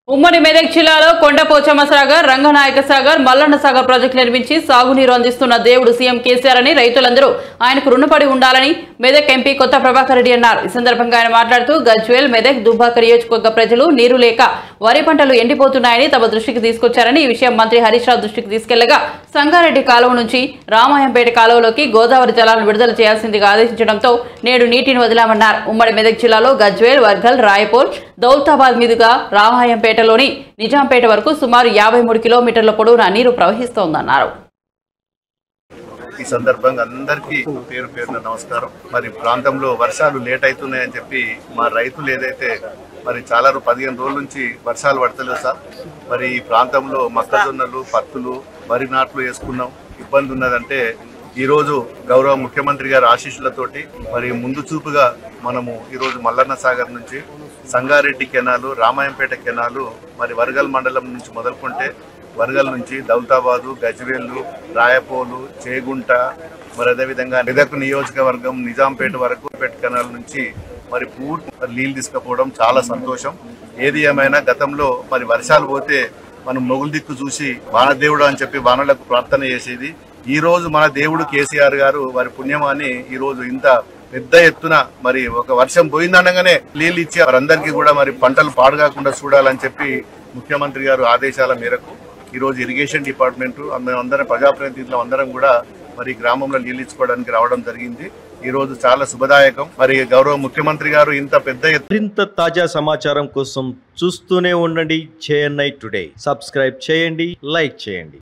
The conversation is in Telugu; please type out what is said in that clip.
ఉమ్మడి మెదక్ జిల్లాలో కొండపోచమ్మ సాగర్ రంగనాయక సాగర్ మల్లన్న సాగర్ ప్రాజెక్టు నిర్మించి సాగునీరు అందిస్తున్న దేవుడు సీఎం కేసీఆర్ అని రైతులందరూ ఆయనకు రుణపడి ఉండాలని మెదక్ ఎంపీ కొత్త ప్రభాకర్ రెడ్డి అన్నారు ఈ సందర్భంగా ఆయన మాట్లాడుతూ గజ్వేల్ మెదక్ దుబ్బాక నియోజకవర్గ ప్రజలు నీరు లేక వరి పంటలు ఎండిపోతున్నాయని తమ దృష్టికి తీసుకొచ్చారని ఈ విషయం మంత్రి హరీష్ రావు దృష్టికి తీసుకెళ్లగా సంగారెడ్డి కాలువ నుంచి రామాయంపేట కాలువలోకి గోదావరి జలాలను విడుదల చేయాల్సిందిగా ఆదేశించడంతో నేడు నీటిని వదిలామన్నారు ఉమ్మడి మెదక్ జిల్లాలో గజ్వేల్ వర్గల్ రాయపూర్ దౌలతాబాద్ మీదుగా రామాయంపేటలోని నిజాంపేట వరకు సుమారు యాభై మూడు కిలోమీటర్ల పొడవునా నీరు ప్రవహిస్తోందన్నారు ఈ సందర్భంగా అందరికీ పేరు పేరున నమస్కారం మరి ప్రాంతంలో వర్షాలు లేట్ అవుతున్నాయని చెప్పి మా రైతులు ఏదైతే మరి చాలా రో- పదిహేను రోజుల నుంచి వర్షాలు పడతలేదు సార్ మరి ఈ ప్రాంతంలో మొక్కజొన్నలు పత్తులు వరి నాట్లు వేసుకున్నాం ఇబ్బంది ఉన్నదంటే ఈరోజు గౌరవ ముఖ్యమంత్రి గారి ఆశీస్సులతోటి మరి ముందు చూపుగా మనము ఈరోజు మల్లన్న సాగర్ నుంచి సంగారెడ్డి కెనాలు రామాయంపేట కెనాలు మరి వరగల్ మండలం నుంచి మొదలుకుంటే వరగల్ నుంచి దౌలతాబాదు గజ్వేలు రాయపోలు చేగుంట మరి అదేవిధంగా మెదక్ నియోజకవర్గం నిజాంపేట వరకు పేట కెనాల్ నుంచి మరి పూర్తి మరి నీళ్ళు తీసుకుపోవడం చాలా సంతోషం ఏది ఏమైనా గతంలో మరి వర్షాలు పోతే మనం మొగులు దిక్కు చూసి వానదేవుడు అని చెప్పి వానలకు ప్రార్థన చేసేది ఈ రోజు మన దేవుడు కేసీఆర్ గారు వారి పుణ్యమాని ఈ రోజు ఇంత పెద్ద ఎత్తున మరి ఒక వర్షం పోయిందనగానే నీళ్ళు ఇచ్చి వారందరికీ కూడా మరి పంటలు పాడుగాకుండా చూడాలని చెప్పి ముఖ్యమంత్రి గారు ఆదేశాల మేరకు ఈ రోజు ఇరిగేషన్ డిపార్ట్మెంట్ అందరం ప్రజాప్రతినిధులు అందరం కూడా మరి గ్రామంలో నీళ్ళు ఇచ్చుకోవడానికి రావడం జరిగింది ఈ రోజు చాలా శుభదాయకం మరి గౌరవ ముఖ్యమంత్రి గారు ఇంత పెద్ద ఎత్తు మరింత తాజా సమాచారం కోసం చూస్తూనే ఉండండి చేఎన్ఐ టుడే సబ్స్క్రైబ్ చేయండి లైక్ చేయండి